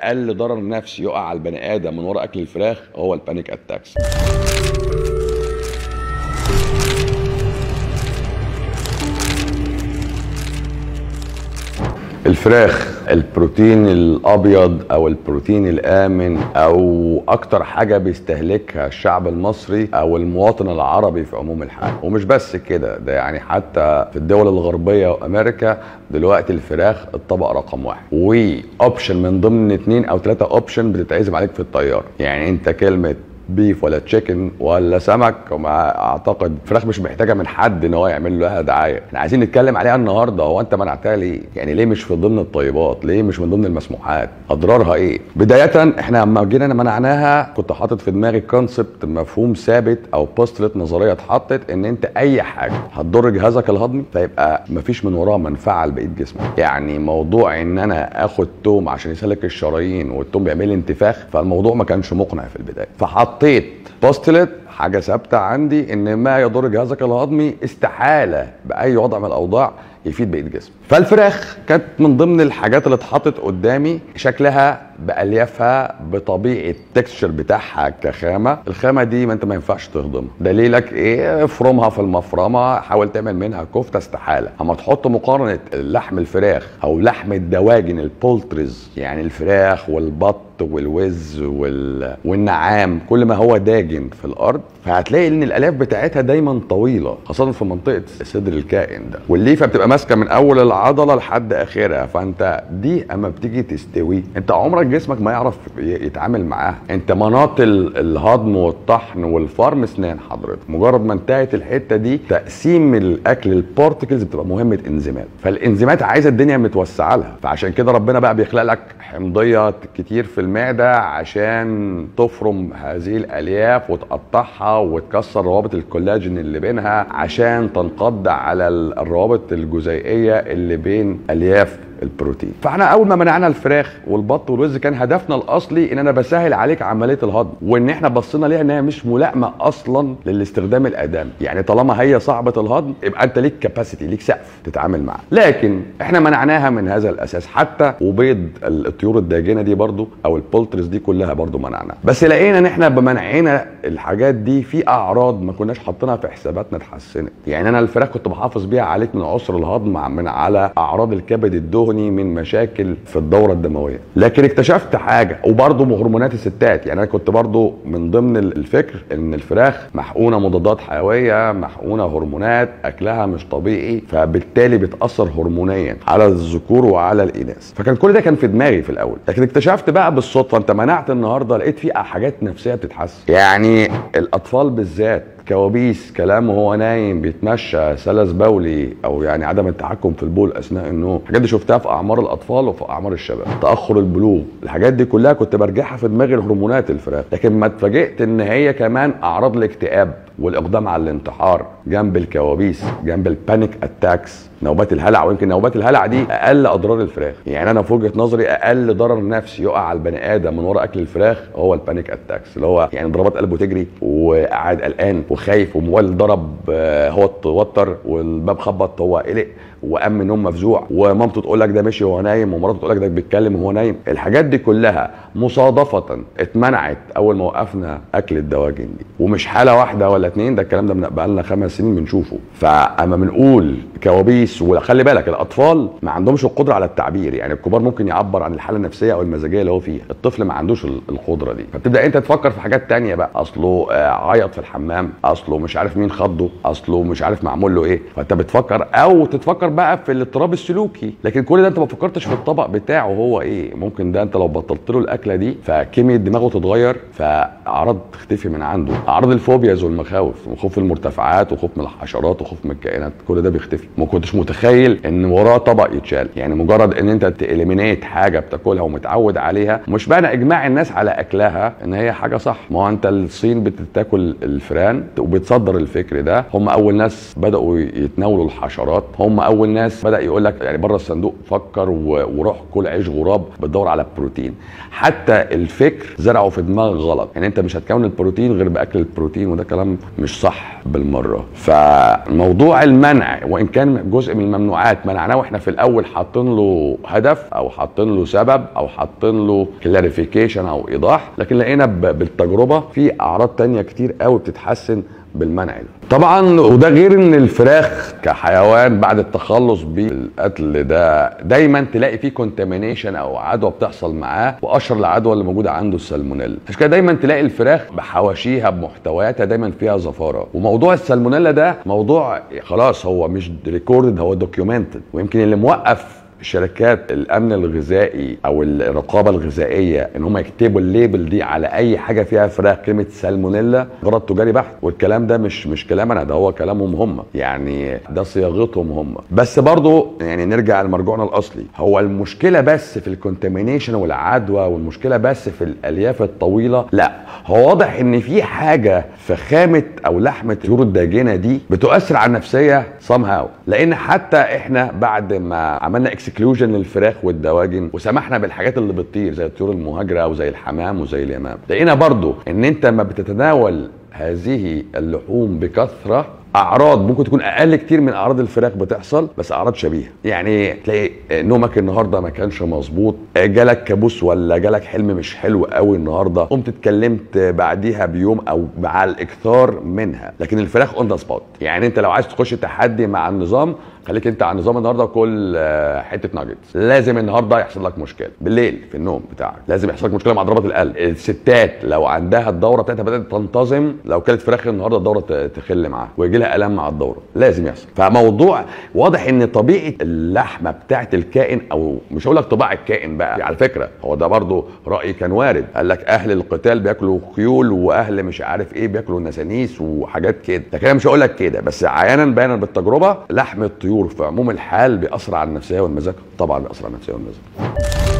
اقل ضرر نفسي يقع على البني ادم من وراء اكل الفراخ هو البانيك اتاكس الفراخ البروتين الابيض او البروتين الامن او اكتر حاجه بيستهلكها الشعب المصري او المواطن العربي في عموم الحال ومش بس كده ده يعني حتى في الدول الغربيه وامريكا دلوقتي الفراخ الطبق رقم واحد واوبشن من ضمن اتنين او ثلاثه اوبشن بتتعزم عليك في الطياره يعني انت كلمه بيف ولا تشيكن ولا سمك وما اعتقد فراخ مش محتاجه من حد ان هو يعمل لها دعايه احنا عايزين نتكلم عليها النهارده هو انت منعتها ليه يعني ليه مش في ضمن الطيبات ليه مش من ضمن المسموحات اضرارها ايه بدايه احنا لما جينا منعناها كنت حاطط في دماغي كونسبت مفهوم ثابت او بوستلت نظريه اتحطت ان انت اي حاجه هتضر جهازك الهضمي فيبقى مفيش من وراها منفعه لبقيه جسمك يعني موضوع ان انا اخد توم عشان يسلك الشرايين والتوم بيعمل لي انتفاخ فالموضوع ما كانش مقنع في البدايه فحط حطيت بوستلت حاجه ثابته عندي ان ما يضر جهازك الهضمي استحاله باي وضع من الاوضاع يفيد بقيه جسمك فالفراخ كانت من ضمن الحاجات اللي اتحطت قدامي شكلها باليافها بطبيعه التكستشر بتاعها كخامه الخامه دي ما انت ما ينفعش تهضمها دليلك ايه افرمها في المفرمه حاول تعمل منها كفته استحاله اما تحط مقارنه لحم الفراخ او لحم الدواجن البولتريز يعني الفراخ والبط والوز وال... والنعام كل ما هو داجن في الارض فهتلاقي ان الالاف بتاعتها دايما طويله خاصه في منطقه صدر الكائن ده والليفه بتبقى ماسكه من اول العضله لحد اخرها فانت دي اما بتيجي تستوي انت عمرك جسمك ما يعرف يتعامل معاها انت مناط الهضم والطحن والفرم اسنان حضرتك مجرد ما انتهت الحته دي تقسيم الاكل البارتكلز بتبقى مهمه انزيمات فالانزيمات عايزه الدنيا متوسعه لها فعشان كده ربنا بقى بيخلق لك حمضيه كتير في المعده عشان تفرم هذه الالياف وتقطعها وتكسر روابط الكولاجين اللي بينها عشان تنقض على الروابط الجزيئيه اللي بين الياف البروتين فاحنا اول ما منعنا الفراخ والبط والوز كان هدفنا الاصلي ان انا بسهل عليك عمليه الهضم وان احنا بصينا ليها ان هي مش ملائمه اصلا للاستخدام الادامي يعني طالما هي صعبه الهضم يبقى انت ليك كاباسيتي ليك سقف تتعامل معاه لكن احنا منعناها من هذا الاساس حتى وبيض الطيور الداجنه دي برضو او البولترز دي كلها برضو منعناها بس لقينا ان احنا بمنعنا الحاجات دي في اعراض ما كناش حاطينها في حساباتنا اتحسنت يعني انا الفراخ كنت بحافظ بيها عليك من عسر الهضم من على اعراض الكبد الدهني تغني من مشاكل في الدوره الدمويه لكن اكتشفت حاجه وبرضه هرمونات الستات يعني انا كنت برضه من ضمن الفكر ان الفراخ محقونه مضادات حيويه محقونه هرمونات اكلها مش طبيعي فبالتالي بتاثر هرمونيا على الذكور وعلى الاناث فكان كل ده كان في دماغي في الاول لكن اكتشفت بقى بالصدفه انت منعت النهارده لقيت في حاجات نفسيه بتتحسن يعني الاطفال بالذات كوابيس كلامه وهو نايم بيتمشى سلس بولي او يعني عدم التحكم في البول اثناء النوم الحاجات دي شفتها في اعمار الاطفال وفي اعمار الشباب تاخر البلوغ الحاجات دي كلها كنت برجعها في دماغي الهرمونات الفراخ لكن ما اتفاجئت ان هي كمان اعراض الاكتئاب والاقدام على الانتحار جنب الكوابيس جنب البانيك اتاكس نوبات الهلع ويمكن نوبات الهلع دي اقل اضرار الفراخ يعني انا في وجهه نظري اقل ضرر نفسي يقع على البني ادم من وراء اكل الفراخ هو البانيك اتاكس اللي هو يعني ضربات قلبه تجري وقاعد قلقان وخايف وموبايل ضرب هو توتر والباب خبط هو قلق وقام من النوم مفزوع ومامته تقول لك ده مشي وهو نايم ومراته تقول لك ده بيتكلم وهو نايم الحاجات دي كلها مصادفه اتمنعت اول ما وقفنا اكل الدواجن دي ومش حاله واحده ولا اتنين ده الكلام ده بقى لنا خمس سنين بنشوفه فاما بنقول كوابيس وخلي بالك الاطفال ما عندهمش القدره على التعبير يعني الكبار ممكن يعبر عن الحاله النفسيه او المزاجيه اللي هو فيها الطفل ما عندوش القدره دي فبتبدا انت تفكر في حاجات تانية بقى اصله عيط في الحمام اصله مش عارف مين خضه اصله مش عارف معمول له ايه فانت بتفكر او تتفكر بقى في الاضطراب السلوكي لكن كل ده انت ما فكرتش في الطبق بتاعه هو ايه ممكن ده انت لو بطلت له الاكله دي فكيمياء دماغه تتغير فاعراض تختفي من عنده اعراض الفوبياز والمخاوف وخوف المرتفعات وخوف من الحشرات وخوف من الكائنات كل ده بيختفي ما كنتش متخيل ان وراه طبق يتشال يعني مجرد ان انت تإليمينيت حاجه بتاكلها ومتعود عليها مش معنى اجماع الناس على اكلها ان هي حاجه صح ما هو انت الصين بتاكل الفئران وبتصدر الفكر ده هم اول ناس بداوا يتناولوا الحشرات هم اول اول ناس بدا يقول لك يعني بره الصندوق فكر و- وروح كل عيش غراب بتدور على بروتين حتى الفكر زرعه في دماغك غلط يعني انت مش هتكون البروتين غير باكل البروتين وده كلام مش صح بالمره فموضوع المنع وان كان جزء من الممنوعات منعناه واحنا في الاول حاطين له هدف او حاطين له سبب او حاطين له كلاريفيكيشن او ايضاح لكن لقينا ب- بالتجربه في اعراض تانية كتير قوي بتتحسن بالمنع ده طبعا وده غير ان الفراخ كحيوان بعد التخلص بالقتل ده دايما تلاقي فيه كونتامينيشن او عدوى بتحصل معاه واشهر العدوى اللي موجوده عنده السالمونيلا عشان كده دايما تلاقي الفراخ بحواشيها بمحتوياتها دايما فيها زفاره وموضوع السالمونيلا ده موضوع خلاص هو مش ريكوردد هو دوكيومنتد ويمكن اللي موقف شركات الامن الغذائي او الرقابه الغذائيه ان هم يكتبوا الليبل دي على اي حاجه فيها فراخ كلمه سالمونيلا غرض تجاري بحت والكلام ده مش مش كلام انا ده هو كلامهم هم يعني ده صياغتهم هم بس برضو يعني نرجع لمرجوعنا الاصلي هو المشكله بس في الكونتامينيشن والعدوى والمشكله بس في الالياف الطويله لا هو واضح ان في حاجه في خامه او لحمه الطيور الداجنه دي بتؤثر على النفسيه somehow لان حتى احنا بعد ما عملنا اكسكلوجن للفراخ والدواجن وسمحنا بالحاجات اللي بتطير زي الطيور المهاجره او زي الحمام وزي اليمام لقينا برضو ان انت ما بتتناول هذه اللحوم بكثره اعراض ممكن تكون اقل كتير من اعراض الفراخ بتحصل بس اعراض شبيهه يعني تلاقي نومك النهارده ما كانش مظبوط جالك كابوس ولا جالك حلم مش حلو قوي النهارده قمت اتكلمت بعديها بيوم او مع الاكثار منها لكن الفراخ اون ذا سبوت يعني انت لو عايز تخش تحدي مع النظام خليك انت على النظام النهارده كل آه، حته ناجتس لازم النهارده يحصل لك مشكله بالليل في النوم بتاعك لازم يحصل لك مشكله مع ضربات القلب الستات لو عندها الدوره بتاعتها بدات تنتظم لو كلت فراخ النهارده الدوره ت- تخل معاها ويجي لها الام مع الدوره لازم يحصل فموضوع واضح ان طبيعه اللحمه بتاعت الكائن او مش هقول لك طباع الكائن بقى على فكره هو ده برضو راي كان وارد قال لك اهل القتال بياكلوا خيول واهل مش عارف ايه بياكلوا نسانيس وحاجات كده لكن انا مش هقول لك كده بس عيانا بيانا بالتجربه لحم الطيور في عموم الحال بيأثر على النفسيه والمزاج طبعا بيأثر على النفسيه والمزاج